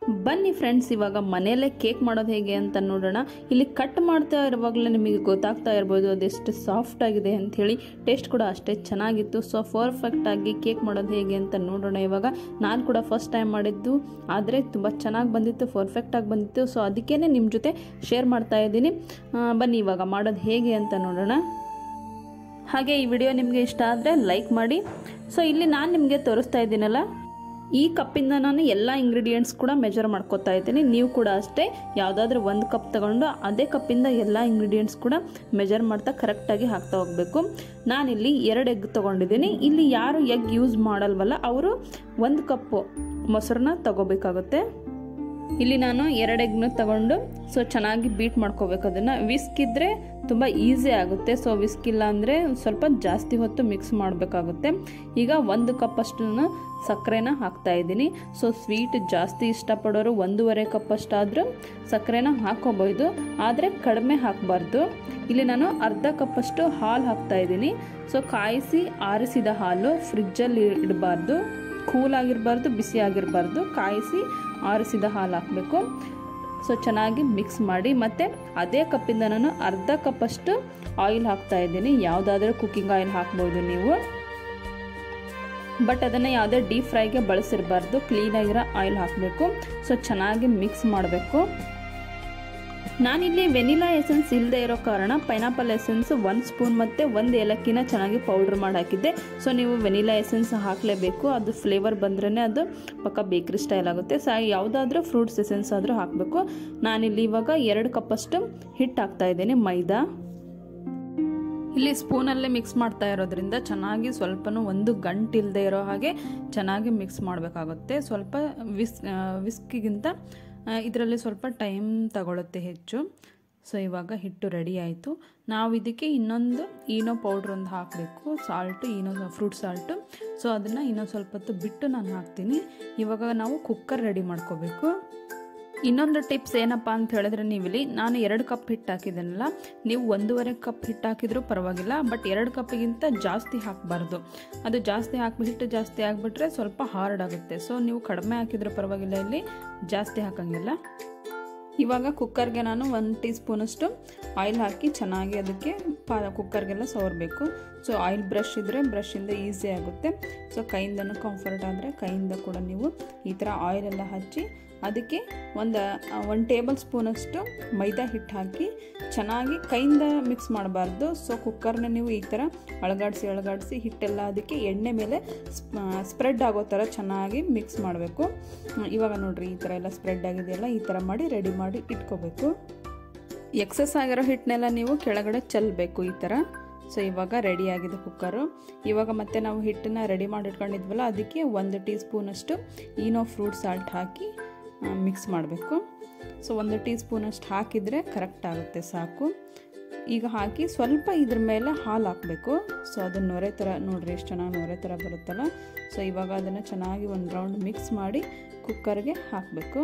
ಬನ್ನಿ ಫ್ರೆಂಡ್ಸ್ ಇವಾಗ ಮನೆಯಲ್ಲೇ ಕೇಕ್ ಮಾಡೋದು ಹೇಗೆ ಅಂತ ನೋಡೋಣ ಇಲ್ಲಿ ಕಟ್ ಮಾಡ್ತಾ ಇರುವಾಗಲೇ ನಿಮಗೆ ಗೊತ್ತಾಗ್ತಾ ಇರ್ಬೋದು ಅದೆಷ್ಟು ಸಾಫ್ಟ್ ಆಗಿದೆ ಅಂಥೇಳಿ ಟೇಸ್ಟ್ ಕೂಡ ಅಷ್ಟೇ ಚೆನ್ನಾಗಿತ್ತು ಸೊ ಪರ್ಫೆಕ್ಟಾಗಿ ಕೇಕ್ ಮಾಡೋದು ಹೇಗೆ ಅಂತ ನೋಡೋಣ ಇವಾಗ ನಾನು ಕೂಡ ಫಸ್ಟ್ ಟೈಮ್ ಮಾಡಿದ್ದು ಆದರೆ ತುಂಬ ಚೆನ್ನಾಗಿ ಬಂದಿತ್ತು ಪರ್ಫೆಕ್ಟಾಗಿ ಬಂದಿತ್ತು ಸೊ ಅದಕ್ಕೇ ನಿಮ್ಮ ಜೊತೆ ಶೇರ್ ಮಾಡ್ತಾ ಇದ್ದೀನಿ ಆ, ಬನ್ನಿ ಇವಾಗ ಮಾಡೋದು ಹೇಗೆ ಅಂತ ನೋಡೋಣ ಹಾಗೆ ಈ ವಿಡಿಯೋ ನಿಮಗೆ ಇಷ್ಟ ಆದರೆ ಲೈಕ್ ಮಾಡಿ ಸೊ ಇಲ್ಲಿ ನಾನು ನಿಮಗೆ ತೋರಿಸ್ತಾ ಇದ್ದೀನಲ್ಲ ಈ ಕಪ್ಪಿಂದ ನಾನು ಎಲ್ಲ ಇಂಗ್ರೀಡಿಯೆಂಟ್ಸ್ ಕೂಡ ಮೆಜರ್ ಮಾಡ್ಕೊತಾ ಇದ್ದೀನಿ ನೀವು ಕೂಡ ಅಷ್ಟೇ ಯಾವುದಾದ್ರೂ ಒಂದು ಕಪ್ ತಗೊಂಡು ಅದೇ ಕಪ್ಪಿಂದ ಎಲ್ಲ ಇಂಗ್ರೀಡಿಯೆಂಟ್ಸ್ ಕೂಡ ಮೆಜರ್ ಮಾಡ್ತಾ ಕರೆಕ್ಟಾಗಿ ಹಾಕ್ತಾ ಹೋಗಬೇಕು ನಾನಿಲ್ಲಿ ಎರಡು ಎಗ್ ತೊಗೊಂಡಿದ್ದೀನಿ ಇಲ್ಲಿ ಯಾರು ಎಗ್ ಯೂಸ್ ಮಾಡಲ್ವಲ್ಲ ಅವರು ಒಂದು ಕಪ್ಪು ಮೊಸರನ್ನ ತಗೋಬೇಕಾಗುತ್ತೆ ಇಲ್ಲಿ ನಾನು ಎರಡು ಎಗ್ನ ತಗೊಂಡು ಸೊ ಚೆನ್ನಾಗಿ ಬೀಟ್ ಮಾಡ್ಕೋಬೇಕು ಅದನ್ನು ವಿಸ್ಕ್ ಇದ್ದರೆ ತುಂಬ ಈಸಿ ಆಗುತ್ತೆ ಸೊ ವಿಸ್ಕ್ ಇಲ್ಲ ಅಂದರೆ ಸ್ವಲ್ಪ ಜಾಸ್ತಿ ಹೊತ್ತು ಮಿಕ್ಸ್ ಮಾಡಬೇಕಾಗುತ್ತೆ ಈಗ ಒಂದು ಕಪ್ ಅಷ್ಟು ಸಕ್ಕರೆನ ಹಾಕ್ತಾ ಇದ್ದೀನಿ ಸೊ ಸ್ವೀಟ್ ಜಾಸ್ತಿ ಇಷ್ಟಪಡೋರು ಒಂದೂವರೆ ಕಪ್ ಅಷ್ಟಾದರೂ ಸಕ್ಕರೆನ ಹಾಕೋಬೋದು ಆದರೆ ಕಡಿಮೆ ಹಾಕಬಾರ್ದು ಇಲ್ಲಿ ನಾನು ಅರ್ಧ ಕಪ್ಪಷ್ಟು ಹಾಲು ಹಾಕ್ತಾ ಇದ್ದೀನಿ ಸೊ ಕಾಯಿಸಿ ಆರಿಸಿದ ಹಾಲು ಫ್ರಿಜ್ಜಲ್ಲಿ ಇಡಬಾರ್ದು ಕೂಲ್ ಆಗಿರಬಾರ್ದು ಬಿಸಿ ಆಗಿರಬಾರ್ದು ಕಾಯಿಸಿ ಆರಿಸಿದ ಹಾಲು ಹಾಕಬೇಕು ಸೊ ಚೆನ್ನಾಗಿ ಮಿಕ್ಸ್ ಮಾಡಿ ಮತ್ತು ಅದೇ ಕಪ್ಪಿಂದ ನಾನು ಅರ್ಧ ಕಪ್ಪಷ್ಟು ಆಯಿಲ್ ಹಾಕ್ತಾ ಇದ್ದೀನಿ ಯಾವುದಾದ್ರೂ ಕುಕ್ಕಿಂಗ್ ಆಯಿಲ್ ಹಾಕ್ಬೋದು ನೀವು ಬಟ್ ಅದನ್ನು ಯಾವುದೇ ಡೀಪ್ ಫ್ರೈಗೆ ಬಳಸಿರಬಾರ್ದು ಕ್ಲೀನಾಗಿರೋ ಆಯಿಲ್ ಹಾಕಬೇಕು ಸೊ ಚೆನ್ನಾಗಿ ಮಿಕ್ಸ್ ಮಾಡಬೇಕು ನಾನಿಲ್ಲಿ ವೆನಿಲಾ ಎಸೆನ್ಸ್ ಇಲ್ಲದೆ ಇರೋ ಕಾರಣ ಪೈನಾಪಲ್ ಎಸೆನ್ಸ್ ಒಂದು ಸ್ಪೂನ್ ಮತ್ತು ಒಂದು ಏಲಕ್ಕಿನ ಚೆನ್ನಾಗಿ ಪೌಡ್ರ್ ಮಾಡಿ ಹಾಕಿದ್ದೆ ಸೊ ನೀವು ವೆನಿಲಾ ಎಸೆನ್ಸ್ ಹಾಕಲೇಬೇಕು ಅದು ಫ್ಲೇವರ್ ಬಂದ್ರೇ ಅದು ಪಕ್ಕ ಬೇಕ್ರಿ ಸ್ಟೈಲ್ ಆಗುತ್ತೆ ಸೊ ಯಾವುದಾದ್ರೂ ಫ್ರೂಟ್ಸ್ ಎಸೆನ್ಸ್ ಆದರೂ ಹಾಕಬೇಕು ನಾನಿಲ್ಲಿ ಇವಾಗ ಎರಡು ಕಪ್ಪಷ್ಟು ಹಿಟ್ಟು ಹಾಕ್ತಾ ಇದ್ದೀನಿ ಮೈದಾ ಇಲ್ಲಿ ಸ್ಪೂನಲ್ಲೇ ಮಿಕ್ಸ್ ಮಾಡ್ತಾ ಇರೋದ್ರಿಂದ ಚೆನ್ನಾಗಿ ಸ್ವಲ್ಪನೂ ಒಂದು ಗಂಟು ಇಲ್ಲದೆ ಇರೋ ಹಾಗೆ ಚೆನ್ನಾಗಿ ಮಿಕ್ಸ್ ಮಾಡಬೇಕಾಗುತ್ತೆ ಸ್ವಲ್ಪ ವಿಸ್ ವಿಸ್ಕಿಗಿಂತ ಇದರಲ್ಲಿ ಸ್ವಲ್ಪ ಟೈಮ್ ತಗೊಳುತ್ತೆ ಹೆಚ್ಚು ಸೊ ಇವಾಗ ಹಿಟ್ಟು ರೆಡಿ ಆಯಿತು ನಾವು ಇದಕ್ಕೆ ಇನ್ನೊಂದು ಈನೋ ಪೌಡ್ರ್ ಒಂದು ಹಾಕಬೇಕು salt Eno fruit salt so ಅದನ್ನು ಇನ್ನೊಂದು ಸ್ವಲ್ಪ ಹೊತ್ತು ಬಿಟ್ಟು ನಾನು ಹಾಕ್ತೀನಿ ಇವಾಗ ನಾವು ಕುಕ್ಕರ್ ರೆಡಿ ಮಾಡ್ಕೋಬೇಕು ಇನ್ನೊಂದು ಟಿಪ್ಸ್ ಏನಪ್ಪ ಅಂತ ಹೇಳಿದ್ರೆ ನೀವಿಲ್ಲಿ ನಾನು ಎರಡು ಕಪ್ ಹಿಟ್ಟು ಹಾಕಿದ್ದೀನಲ್ಲ ನೀವು ಒಂದೂವರೆ ಕಪ್ ಹಿಟ್ಟು ಹಾಕಿದ್ರೂ ಪರವಾಗಿಲ್ಲ ಬಟ್ ಎರಡು ಕಪ್ಪಿಗಿಂತ ಜಾಸ್ತಿ ಹಾಕಬಾರ್ದು ಅದು ಜಾಸ್ತಿ ಹಾಕಿ ಹಿಟ್ಟು ಜಾಸ್ತಿ ಆಗಿಬಿಟ್ರೆ ಸ್ವಲ್ಪ ಹಾರ್ಡ್ ಆಗುತ್ತೆ ಸೊ ನೀವು ಕಡಿಮೆ ಹಾಕಿದ್ರೂ ಪರವಾಗಿಲ್ಲ ಇಲ್ಲಿ ಜಾಸ್ತಿ ಹಾಕಂಗಿಲ್ಲ ಇವಾಗ ಕುಕ್ಕರ್ಗೆ ನಾನು ಒಂದು ಟೀ ಸ್ಪೂನಷ್ಟು ಆಯಿಲ್ ಹಾಕಿ ಚೆನ್ನಾಗಿ ಅದಕ್ಕೆ ಪಾ ಕುಕ್ಕರ್ಗೆಲ್ಲ ಸವರಬೇಕು ಸೊ ಆಯಿಲ್ ಬ್ರಷ್ ಇದ್ದರೆ ಬ್ರಷಿಂದ ಈಸಿ ಆಗುತ್ತೆ ಸೊ ಕೈಯಿಂದನೂ ಕಂಫರ್ಟ್ ಆದರೆ ಕೈಯಿಂದ ಕೂಡ ನೀವು ಈ ಥರ ಆಯಿಲೆಲ್ಲ ಹಚ್ಚಿ ಅದಕ್ಕೆ ಒಂದು ಒಂದು ಟೇಬಲ್ ಸ್ಪೂನಷ್ಟು ಮೈದಾ ಹಿಟ್ಟು ಹಾಕಿ ಚೆನ್ನಾಗಿ ಕೈಯಿಂದ ಮಿಕ್ಸ್ ಮಾಡಬಾರ್ದು ಸೊ ಕುಕ್ಕರ್ನ ನೀವು ಈ ಥರ ಅಳಗಾಡಿಸಿ ಅಳಗಾಡಿಸಿ ಹಿಟ್ಟೆಲ್ಲ ಅದಕ್ಕೆ ಎಣ್ಣೆ ಮೇಲೆ ಸ್ಪ್ರೆಡ್ ಆಗೋ ಥರ ಚೆನ್ನಾಗಿ ಮಿಕ್ಸ್ ಮಾಡಬೇಕು ಇವಾಗ ನೋಡಿರಿ ಈ ಥರ ಎಲ್ಲ ಸ್ಪ್ರೆಡ್ ಆಗಿದೆಯಲ್ಲ ಈ ಥರ ಮಾಡಿ ರೆಡಿ ಮಾಡಿ ಇಟ್ಕೋಬೇಕು ಎಕ್ಸಸ್ ಆಗಿರೋ ಹಿಟ್ಟನ್ನೆಲ್ಲ ನೀವು ಕೆಳಗಡೆ ಚೆಲ್ಲಬೇಕು ಈ ಥರ ಸೊ ಇವಾಗ ರೆಡಿ ಆಗಿದೆ ಕುಕ್ಕರು ಇವಾಗ ಮತ್ತೆ ನಾವು ಹಿಟ್ಟನ್ನ ರೆಡಿ ಮಾಡಿ ಇಟ್ಕೊಂಡಿದ್ವಲ್ಲ ಅದಕ್ಕೆ ಒಂದು ಟೀ ಸ್ಪೂನಷ್ಟು ಈನೋ ಫ್ರೂಟ್ ಸಾಲ್ಟ್ ಹಾಕಿ ಮಿಕ್ಸ್ ಮಾಡಬೇಕು ಸೊ ಒಂದು ಟೀ ಸ್ಪೂನಷ್ಟು ಹಾಕಿದರೆ ಕರೆಕ್ಟ್ ಆಗುತ್ತೆ ಸಾಕು ಈಗ ಹಾಕಿ ಸ್ವಲ್ಪ ಇದ್ರ ಮೇಲೆ ಹಾಲು ಹಾಕಬೇಕು ಸೊ ಅದನ್ನು ನೊರೆ ಥರ ನೋಡ್ರಿ ಎಷ್ಟು ಚೆನ್ನಾಗಿ ನೊರೆ ಥರ ಬರುತ್ತಲ್ಲ ಸೊ ಇವಾಗ ಅದನ್ನು ಚೆನ್ನಾಗಿ ಒಂದು ರೌಂಡ್ ಮಿಕ್ಸ್ ಮಾಡಿ ಕುಕ್ಕರ್ಗೆ ಹಾಕಬೇಕು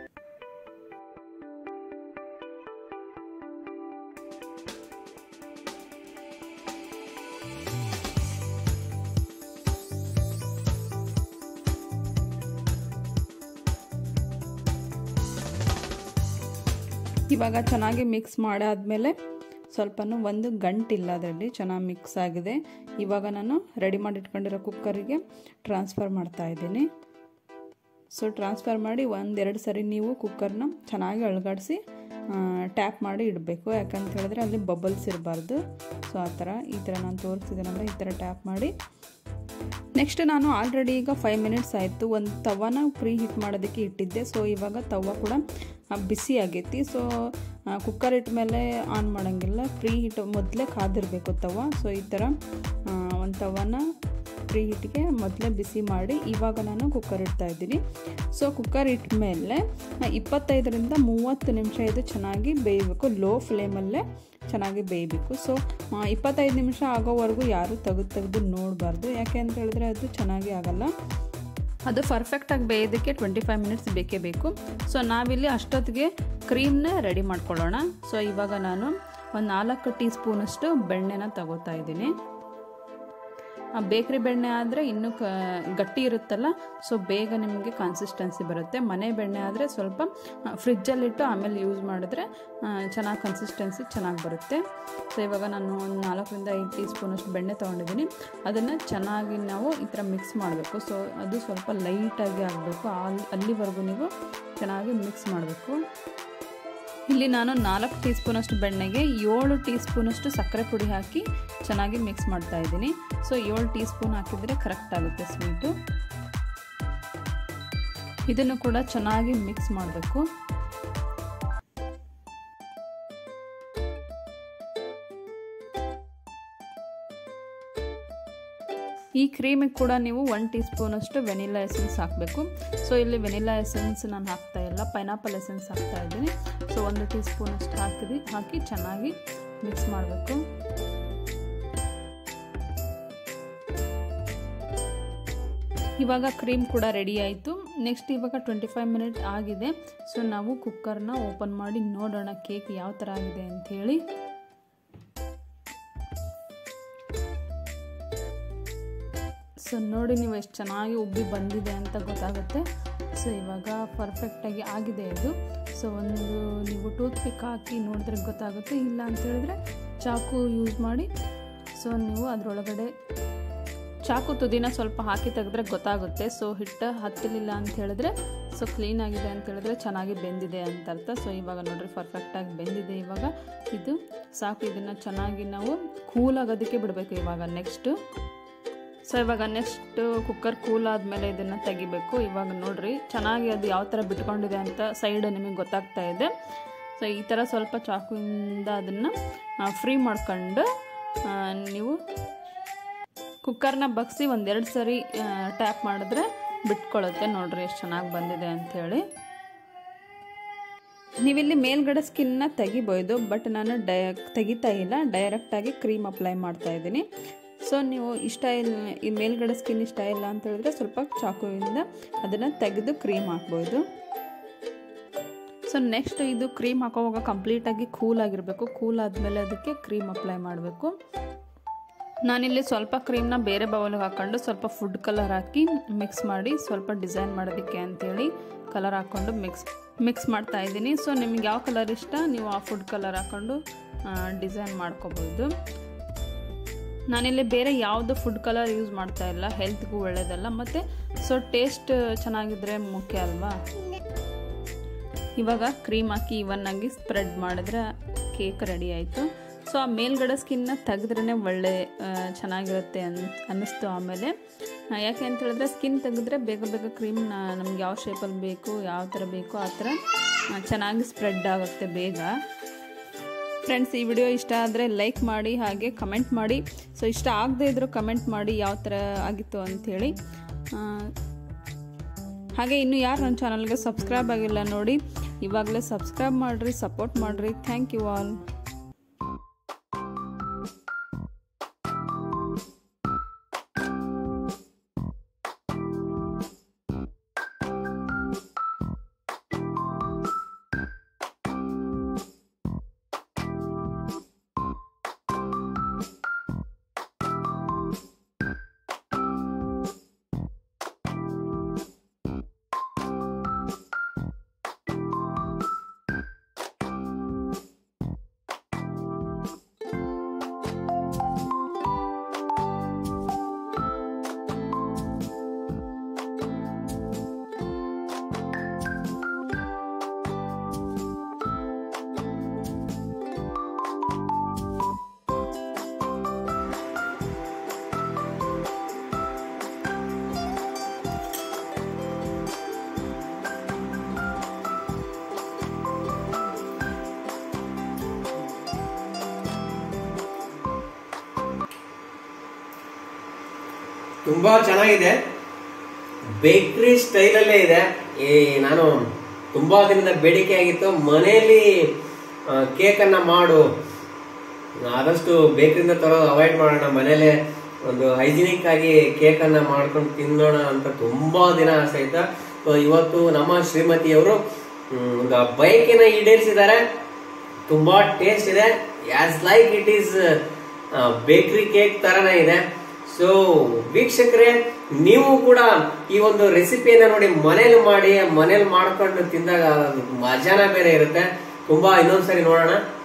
ಇವಾಗ ಚೆನ್ನಾಗಿ ಮಿಕ್ಸ್ ಮಾಡಾದ್ಮೇಲೆ ಸ್ವಲ್ಪನೂ ಒಂದು ಗಂಟಿಲ್ಲ ಅದರಲ್ಲಿ ಚೆನ್ನಾಗಿ ಮಿಕ್ಸ್ ಆಗಿದೆ ಇವಾಗ ನಾನು ರೆಡಿ ಮಾಡಿ ಇಟ್ಕೊಂಡಿರೋ ಕುಕ್ಕರಿಗೆ ಟ್ರಾನ್ಸ್ಫರ್ ಮಾಡ್ತಾ ಇದ್ದೀನಿ ಸೊ ಟ್ರಾನ್ಸ್ಫರ್ ಮಾಡಿ ಒಂದೆರಡು ಸರಿ ನೀವು ಕುಕ್ಕರ್ನ ಚೆನ್ನಾಗಿ ಅಳಗಾಡಿಸಿ ಟ್ಯಾಪ್ ಮಾಡಿ ಇಡಬೇಕು ಯಾಕಂತ ಹೇಳಿದ್ರೆ ಅಲ್ಲಿ ಬಬಲ್ಸ್ ಇರಬಾರ್ದು ಸೊ ಆ ಥರ ಈ ಥರ ನಾನು ತೋರಿಸ್ತಿದ್ದೀನಲ್ಲ ಈ ಥರ ಟ್ಯಾಪ್ ಮಾಡಿ ನೆಕ್ಸ್ಟ್ ನಾನು ಆಲ್ರೆಡಿ ಈಗ ಫೈವ್ ಮಿನಿಟ್ಸ್ ಆಯಿತು ಒಂದು ತವಾನ ಪ್ರೀ ಹೀಟ್ ಮಾಡೋದಕ್ಕೆ ಇಟ್ಟಿದ್ದೆ ಸೊ ಇವಾಗ ತವ ಕೂಡ ಬಿಸಿ ಆಗೈತಿ ಸೊ ಕುಕ್ಕರ್ ಇಟ್ಟ ಮೇಲೆ ಆನ್ ಮಾಡೋಂಗಿಲ್ಲ ಪ್ರೀ ಹೀಟ್ ಮೊದಲೇ ಕಾದಿರಬೇಕು ತವ ಸೊ ಈ ಥರ ಒಂದು ತವನ ಪ್ರೀ ಹೀಟ್ಗೆ ಮೊದಲೇ ಬಿಸಿ ಮಾಡಿ ಇವಾಗ ನಾನು ಕುಕ್ಕರ್ ಇಡ್ತಾ ಇದ್ದೀನಿ ಸೊ ಕುಕ್ಕರ್ ಇಟ್ಟ ಮೇಲೆ ಇಪ್ಪತ್ತೈದರಿಂದ ಮೂವತ್ತು ನಿಮಿಷ ಇದು ಚೆನ್ನಾಗಿ ಬೇಯಬೇಕು ಲೋ ಫ್ಲೇಮಲ್ಲೇ ಚೆನ್ನಾಗಿ ಬೇಯಬೇಕು ಸೊ ಇಪ್ಪತ್ತೈದು ನಿಮಿಷ ಆಗೋವರೆಗೂ ಯಾರು ತೆಗೆದು ತೆಗೆದು ನೋಡಬಾರ್ದು ಯಾಕೆ ಅಂತ ಹೇಳಿದ್ರೆ ಅದು ಚೆನ್ನಾಗಿ ಆಗಲ್ಲ ಅದು ಪರ್ಫೆಕ್ಟಾಗಿ ಬೇಯೋದಕ್ಕೆ ಟ್ವೆಂಟಿ ಫೈವ್ ಮಿನಿಟ್ಸ್ ಬೇಕೇ ಬೇಕು ಸೊ ನಾವಿಲ್ಲಿ ಅಷ್ಟೊತ್ತಿಗೆ ಕ್ರೀಮ್ನ ರೆಡಿ ಮಾಡ್ಕೊಳ್ಳೋಣ ಸೊ ಇವಾಗ ನಾನು ಒಂದು ನಾಲ್ಕು ಟೀ ಸ್ಪೂನಷ್ಟು ಬೆಣ್ಣೆನ ತಗೋತಾ ಇದ್ದೀನಿ ಬೇಕ್ರಿ ಬೆಣ್ಣೆ ಆದರೆ ಇನ್ನೂ ಕ ಗಟ್ಟಿ ಇರುತ್ತಲ್ಲ ಸೊ ಬೇಗ ನಿಮಗೆ ಕನ್ಸಿಸ್ಟೆನ್ಸಿ ಬರುತ್ತೆ ಮನೆ ಬೆಣ್ಣೆ ಆದರೆ ಸ್ವಲ್ಪ ಫ್ರಿಜ್ಜಲ್ಲಿಟ್ಟು ಆಮೇಲೆ ಯೂಸ್ ಮಾಡಿದ್ರೆ ಚೆನ್ನಾಗಿ ಕನ್ಸಿಸ್ಟೆನ್ಸಿ ಚೆನ್ನಾಗಿ ಬರುತ್ತೆ ಸೊ ಇವಾಗ ನಾನು ಒಂದು ನಾಲ್ಕರಿಂದ ಐದು ಟೀ ಸ್ಪೂನಷ್ಟು ಬೆಣ್ಣೆ ತೊಗೊಂಡಿದ್ದೀನಿ ಅದನ್ನು ಚೆನ್ನಾಗಿ ನಾವು ಈ ಥರ ಮಿಕ್ಸ್ ಮಾಡಬೇಕು ಸೊ ಅದು ಸ್ವಲ್ಪ ಲೈಟಾಗಿ ಆಗಬೇಕು ಅಲ್ಲಿ ಅಲ್ಲಿವರೆಗೂ ನೀವು ಚೆನ್ನಾಗಿ ಮಿಕ್ಸ್ ಮಾಡಬೇಕು ಇಲ್ಲಿ ನಾನು ನಾಲ್ಕು ಟೀ ಸ್ಪೂನಷ್ಟು ಬೆಣ್ಣೆಗೆ ಏಳು ಟೀ ಸ್ಪೂನಷ್ಟು ಸಕ್ಕರೆ ಪುಡಿ ಹಾಕಿ ಚೆನ್ನಾಗಿ ಮಿಕ್ಸ್ ಮಾಡ್ತಾ ಇದ್ದೀನಿ ಸೊ ಏಳು ಟೀ ಸ್ಪೂನ್ ಹಾಕಿದರೆ ಕರೆಕ್ಟ್ ಆಗುತ್ತೆ ಸ್ವೀಟು ಇದನ್ನು ಕೂಡ ಚೆನ್ನಾಗಿ ಮಿಕ್ಸ್ ಮಾಡಬೇಕು ಈ ಕ್ರೀಮಿಗೆ ಕೂಡ ನೀವು ಒನ್ ಟೀ ಸ್ಪೂನಷ್ಟು ವೆನಿಲಾ ಎಸೆನ್ಸ್ ಹಾಕಬೇಕು ಸೊ ಇಲ್ಲಿ ವೆನಿಲಾ ಎಸೆನ್ಸ್ ನಾನು ಹಾಕ್ತಾ ಇಲ್ಲ ಪೈನಾಪಲ್ ಎಸೆನ್ಸ್ ಹಾಕ್ತಾ ಇದ್ದೀನಿ ಸೊ ಒಂದು ಟೀ ಸ್ಪೂನಷ್ಟು ಹಾಕಿದಿ ಹಾಕಿ ಚೆನ್ನಾಗಿ ಮಿಕ್ಸ್ ಮಾಡಬೇಕು ಇವಾಗ ಕ್ರೀಮ್ ಕೂಡ ರೆಡಿ ಆಯಿತು ನೆಕ್ಸ್ಟ್ ಇವಾಗ ಟ್ವೆಂಟಿ ಫೈವ್ ಮಿನಿಟ್ ಆಗಿದೆ ಸೊ ನಾವು ಕುಕ್ಕರ್ನ ಓಪನ್ ಮಾಡಿ ನೋಡೋಣ ಕೇಕ್ ಯಾವ ಥರ ಆಗಿದೆ ಅಂಥೇಳಿ ಸೊ ನೋಡಿ ನೀವು ಎಷ್ಟು ಚೆನ್ನಾಗಿ ಉಬ್ಬಿ ಬಂದಿದೆ ಅಂತ ಗೊತ್ತಾಗುತ್ತೆ ಸೊ ಇವಾಗ ಪರ್ಫೆಕ್ಟಾಗಿ ಆಗಿದೆ ಇದು ಸೊ ಒಂದು ನೀವು ಟೂತ್ ಪಿಕ್ ಹಾಕಿ ನೋಡಿದ್ರೆ ಗೊತ್ತಾಗುತ್ತೆ ಇಲ್ಲ ಅಂತ ಹೇಳಿದ್ರೆ ಚಾಕು ಯೂಸ್ ಮಾಡಿ ಸೊ ನೀವು ಅದರೊಳಗಡೆ ಚಾಕು ತುದಿನ ಸ್ವಲ್ಪ ಹಾಕಿ ತೆಗೆದ್ರೆ ಗೊತ್ತಾಗುತ್ತೆ ಸೊ ಹಿಟ್ಟು ಹತ್ತಲಿಲ್ಲ ಅಂತ ಹೇಳಿದ್ರೆ ಸೊ ಕ್ಲೀನ್ ಆಗಿದೆ ಅಂತ ಹೇಳಿದ್ರೆ ಚೆನ್ನಾಗಿ ಬೆಂದಿದೆ ಅಂತ ಅರ್ಥ ಸೊ ಇವಾಗ ನೋಡ್ರಿ ಪರ್ಫೆಕ್ಟಾಗಿ ಬೆಂದಿದೆ ಇವಾಗ ಇದು ಸಾಕು ಇದನ್ನು ಚೆನ್ನಾಗಿ ನಾವು ಕೂಲ್ ಆಗೋದಕ್ಕೆ ಬಿಡಬೇಕು ಇವಾಗ ನೆಕ್ಸ್ಟು ಸೊ ಇವಾಗ ನೆಕ್ಸ್ಟ್ ಕುಕ್ಕರ್ ಕೂಲ್ ಆದಮೇಲೆ ಇದನ್ನು ತೆಗಿಬೇಕು ಇವಾಗ ನೋಡ್ರಿ ಚೆನ್ನಾಗಿ ಅದು ಯಾವ ಥರ ಬಿಟ್ಕೊಂಡಿದೆ ಅಂತ ಸೈಡ್ ನಿಮಗೆ ಗೊತ್ತಾಗ್ತಾ ಇದೆ ಸೊ ಈ ಥರ ಸ್ವಲ್ಪ ಚಾಕುವಿಂದ ಅದನ್ನು ಫ್ರೀ ಮಾಡ್ಕೊಂಡು ನೀವು ಕುಕ್ಕರ್ನ ಬಗ್ಸಿ ಒಂದೆರಡು ಸರಿ ಟ್ಯಾಪ್ ಮಾಡಿದ್ರೆ ಬಿಟ್ಕೊಳ್ಳುತ್ತೆ ನೋಡ್ರಿ ಎಷ್ಟು ಚೆನ್ನಾಗಿ ಬಂದಿದೆ ಅಂಥೇಳಿ ನೀವಿಲ್ಲಿ ಮೇಲ್ಗಡೆ ಸ್ಕಿನ್ನ ತೆಗಿಬೋದು ಬಟ್ ನಾನು ಡೈ ತೆಗಿತಾ ಇಲ್ಲ ಡೈರೆಕ್ಟಾಗಿ ಕ್ರೀಮ್ ಅಪ್ಲೈ ಮಾಡ್ತಾ ಇದ್ದೀನಿ ಸೊ ನೀವು ಇಷ್ಟ ಇಲ್ಲ ಈ ಮೇಲ್ಗಡೆ ಸ್ಕಿನ್ ಇಷ್ಟ ಇಲ್ಲ ಅಂತ ಹೇಳಿದ್ರೆ ಸ್ವಲ್ಪ ಚಾಕುವಿಂದ ಅದನ್ನು ತೆಗೆದು ಕ್ರೀಮ್ ಹಾಕ್ಬೋದು ಸೊ ನೆಕ್ಸ್ಟ್ ಇದು ಕ್ರೀಮ್ ಹಾಕೋವಾಗ ಕಂಪ್ಲೀಟಾಗಿ ಕೂಲ್ ಆಗಿರಬೇಕು ಕೂಲ್ ಆದಮೇಲೆ ಅದಕ್ಕೆ ಕ್ರೀಮ್ ಅಪ್ಲೈ ಮಾಡಬೇಕು ನಾನಿಲ್ಲಿ ಸ್ವಲ್ಪ ಕ್ರೀಮ್ನ ಬೇರೆ ಬೌಲಿಗೆ ಹಾಕ್ಕೊಂಡು ಸ್ವಲ್ಪ ಫುಡ್ ಕಲರ್ ಹಾಕಿ ಮಿಕ್ಸ್ ಮಾಡಿ ಸ್ವಲ್ಪ ಡಿಸೈನ್ ಮಾಡೋದಕ್ಕೆ ಅಂಥೇಳಿ ಕಲರ್ ಹಾಕ್ಕೊಂಡು ಮಿಕ್ಸ್ ಮಿಕ್ಸ್ ಮಾಡ್ತಾ ಇದ್ದೀನಿ ಸೊ ನಿಮ್ಗೆ ಯಾವ ಕಲರ್ ಇಷ್ಟ ನೀವು ಆ ಫುಡ್ ಕಲರ್ ಹಾಕ್ಕೊಂಡು ಡಿಸೈನ್ ಮಾಡ್ಕೋಬೋದು ನಾನಿಲ್ಲಿ ಬೇರೆ ಯಾವುದು ಫುಡ್ ಕಲರ್ ಯೂಸ್ ಮಾಡ್ತಾ ಇಲ್ಲ ಹೆಲ್ತ್ಗೂ ಒಳ್ಳೇದಲ್ಲ ಮತ್ತು ಸೊ ಟೇಸ್ಟ್ ಚೆನ್ನಾಗಿದ್ರೆ ಮುಖ್ಯ ಅಲ್ವಾ ಇವಾಗ ಕ್ರೀಮ್ ಹಾಕಿ ಇವನ್ನಾಗಿ ಸ್ಪ್ರೆಡ್ ಮಾಡಿದ್ರೆ ಕೇಕ್ ರೆಡಿ ಆಯಿತು ಸೊ ಆ ಮೇಲ್ಗಡೆ ಸ್ಕಿನ್ನ ತೆಗೆದ್ರೇ ಒಳ್ಳೆ ಚೆನ್ನಾಗಿರುತ್ತೆ ಅನ್ ಅನ್ನಿಸ್ತು ಆಮೇಲೆ ಯಾಕೆ ಅಂತ ಹೇಳಿದ್ರೆ ಸ್ಕಿನ್ ತೆಗೆದ್ರೆ ಬೇಗ ಬೇಗ ಕ್ರೀಮ್ನ ನಮ್ಗೆ ಯಾವ ಶೇಪಲ್ಲಿ ಬೇಕು ಯಾವ ಥರ ಬೇಕು ಆ ಥರ ಚೆನ್ನಾಗಿ ಸ್ಪ್ರೆಡ್ ಆಗುತ್ತೆ ಬೇಗ ಫ್ರೆಂಡ್ಸ್ ಈ ವಿಡಿಯೋ ಇಷ್ಟ ಆದರೆ ಲೈಕ್ ಮಾಡಿ ಹಾಗೆ ಕಮೆಂಟ್ ಮಾಡಿ ಸೊ ಇಷ್ಟ ಆಗದೇ ಇದ್ದರೂ ಕಮೆಂಟ್ ಮಾಡಿ ಯಾವ ಥರ ಆಗಿತ್ತು ಅಂಥೇಳಿ ಹಾಗೆ ಇನ್ನು ಯಾರು ನನ್ನ ಚಾನಲ್ಗೆ ಸಬ್ಸ್ಕ್ರೈಬ್ ಆಗಿಲ್ಲ ನೋಡಿ ಇವಾಗಲೇ ಸಬ್ಸ್ಕ್ರೈಬ್ ಮಾಡಿರಿ ಸಪೋರ್ಟ್ ಮಾಡಿರಿ ಥ್ಯಾಂಕ್ ಯು ಆಲ್ ತುಂಬಾ ಚೆನ್ನಾಗಿದೆ ಬೇಕ್ರಿ ಸ್ಟೈಲಲ್ಲೇ ಇದೆ ಈ ನಾನು ತುಂಬಾ ದಿನದ ಬೇಡಿಕೆ ಆಗಿತ್ತು ಮನೆಯಲ್ಲಿ ಕೇಕ್ ಅನ್ನ ಮಾಡು ಆದಷ್ಟು ಬೇಕರಿಯಿಂದ ತರೋದು ಅವಾಯ್ಡ್ ಮಾಡೋಣ ಮನೇಲೆ ಒಂದು ಹೈಜಿನಿಕ್ ಆಗಿ ಕೇಕ್ ಅನ್ನ ಮಾಡ್ಕೊಂಡು ತಿನ್ನೋಣ ಅಂತ ತುಂಬಾ ದಿನ ಆಸೆ ಆಯ್ತಾ ಸೊ ಇವತ್ತು ನಮ್ಮ ಶ್ರೀಮತಿಯವರು ಹ್ಮ್, ಒಂದು ಬೈಕಿನ ಈಡೇರಿಸಿದ್ದಾರೆ ತುಂಬಾ ಟೇಸ್ಟ್ ಇದೆ as like it is bakery cake ತರನೇ ಇದೆ ಸೊ ವೀಕ್ಷಕರೇ ನೀವು ಕೂಡ ಈ ಒಂದು ರೆಸಿಪಿಯನ್ನ ನೋಡಿ ಮನೇಲಿ ಮಾಡಿ ಮನೇಲಿ ಮಾಡ್ಕೊಂಡು ತಿಂದಾಗ ಅದು ಮಜಾನ ಬೇರೆ ಇರುತ್ತೆ ತುಂಬಾ ಇನ್ನೊಂದ್ಸರಿ ನೋಡೋಣ